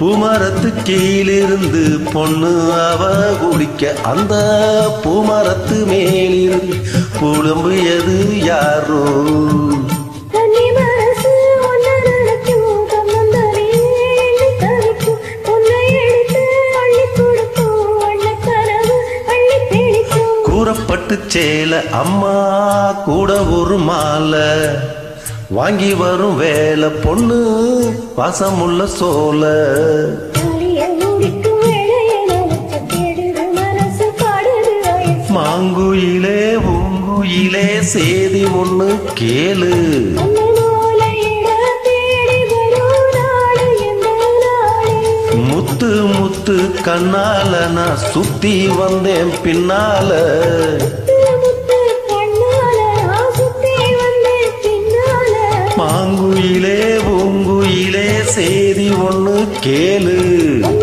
பூமரத்து கீழிருந்து பொண்ணு அவ குடிக்க அந்த பூமரத்து மேலிருந்து புலம்பியது யாரோ தண்ணி மனசு ஒன்ன நினைக்கும் தன்னந்தனே எண்ணி தவிக்கும் உன்னை எடுத்து அள்ளி கொடுக்கும் வண்ண கனவு அள்ளி தெளிக்கும் கூறப்பட்டு சேல அம்மா கூட ஒரு மாலை வாங்கி வரும் வேலை பொண்ணு வாசமுள்ள சோலை தாலிய முடிக்கும் வேளையை நினைச்ச தேடுது மனசு பாடுது வயசு மாங்குயிலே பூங்குயிலே சேதி ஒண்ணு கேளு அந்த மூலையிட தேடி வரும் நாடு எந்த நாடு முத்து முத்து கண்ணால நான் சுத்தி வந்தேன் பின்னால முத்து முத்து கண்ணால நான் சுத்தி வந்தேன் பின்னால மாங்குயிலே பூங்குயிலே சேதி ஒண்ணு கேளு அந்த